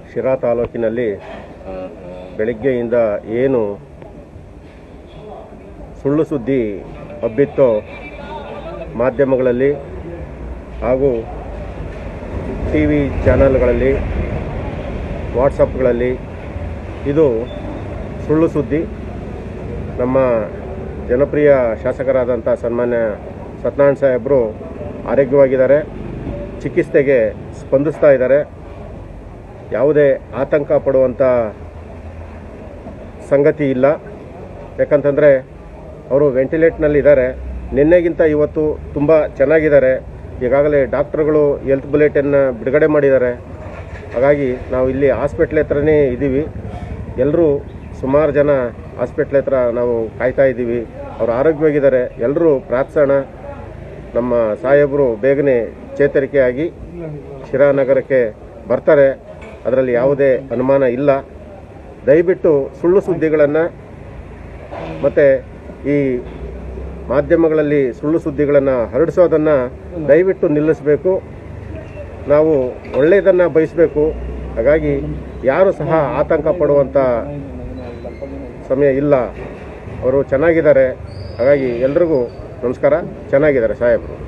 ಶಿರಾ ತಾಲೂಕಿನಲ್ಲಿ ಬೆಳಗ್ಗೆಯಿಂದ ಏನು ಸುಳ್ಳು ಸುದ್ದಿ ಹಬ್ಬಿತ್ತೋ ಮಾಧ್ಯಮಗಳಲ್ಲಿ ಹಾಗೂ ಟಿ ವಿ ಚಾನಲ್ಗಳಲ್ಲಿ ವಾಟ್ಸಪ್ಗಳಲ್ಲಿ ಇದು ಸುಳ್ಳು ಸುದ್ದಿ ನಮ್ಮ ಜನಪ್ರಿಯ ಶಾಸಕರಾದಂಥ ಸನ್ಮಾನ್ಯ ಸತ್ಯನಾರಾಯಣ ಸಾಹೇಬರು ಆರೋಗ್ಯವಾಗಿದ್ದಾರೆ ಚಿಕಿತ್ಸೆಗೆ ಸ್ಪಂದಿಸ್ತಾ ಇದ್ದಾರೆ ಯಾವುದೇ ಆತಂಕ ಪಡುವಂಥ ಸಂಗತಿ ಇಲ್ಲ ಯಾಕಂತಂದರೆ ಅವರು ವೆಂಟಿಲೇಟ್ನಲ್ಲಿದ್ದಾರೆ ನಿನ್ನೆಗಿಂತ ಇವತ್ತು ತುಂಬ ಚೆನ್ನಾಗಿದ್ದಾರೆ ಈಗಾಗಲೇ ಡಾಕ್ಟ್ರುಗಳು ಹೆಲ್ತ್ ಬುಲೆಟಿನ್ನ ಬಿಡುಗಡೆ ಮಾಡಿದ್ದಾರೆ ಹಾಗಾಗಿ ನಾವು ಇಲ್ಲಿ ಹಾಸ್ಪಿಟ್ಲ್ ಹತ್ರನೇ ಇದ್ದೀವಿ ಎಲ್ಲರೂ ಸುಮಾರು ಜನ ಹಾಸ್ಪಿಟ್ಲ್ ಹತ್ರ ನಾವು ಕಾಯ್ತಾ ಇದ್ದೀವಿ ಅವರು ಆರೋಗ್ಯವಾಗಿದ್ದಾರೆ ಎಲ್ಲರೂ ಪ್ರಾರ್ಥಿಸೋಣ ನಮ್ಮ ಸಾಹೇಬರು ಬೇಗನೆ ಚೇತರಿಕೆಯಾಗಿ ಶಿರಾ ನಗರಕ್ಕೆ ಬರ್ತಾರೆ ಅದರಲ್ಲಿ ಯಾವುದೇ ಅನುಮಾನ ಇಲ್ಲ ದಯವಿಟ್ಟು ಸುಳ್ಳು ಸುದ್ದಿಗಳನ್ನು ಮತ್ತು ಈ ಮಾಧ್ಯಮಗಳಲ್ಲಿ ಸುಳ್ಳು ಸುದ್ದಿಗಳನ್ನು ಹರಡಿಸೋದನ್ನು ದಯವಿಟ್ಟು ನಿಲ್ಲಿಸಬೇಕು ನಾವು ಒಳ್ಳೆಯದನ್ನು ಬಯಸಬೇಕು ಹಾಗಾಗಿ ಯಾರು ಸಹ ಆತಂಕ ಪಡುವಂಥ ಸಮಯ ಇಲ್ಲ ಅವರು ಚೆನ್ನಾಗಿದ್ದಾರೆ ಹಾಗಾಗಿ ಎಲ್ರಿಗೂ ನಮಸ್ಕಾರ ಚೆನ್ನಾಗಿದ್ದಾರೆ ಸಾಹೇಬರು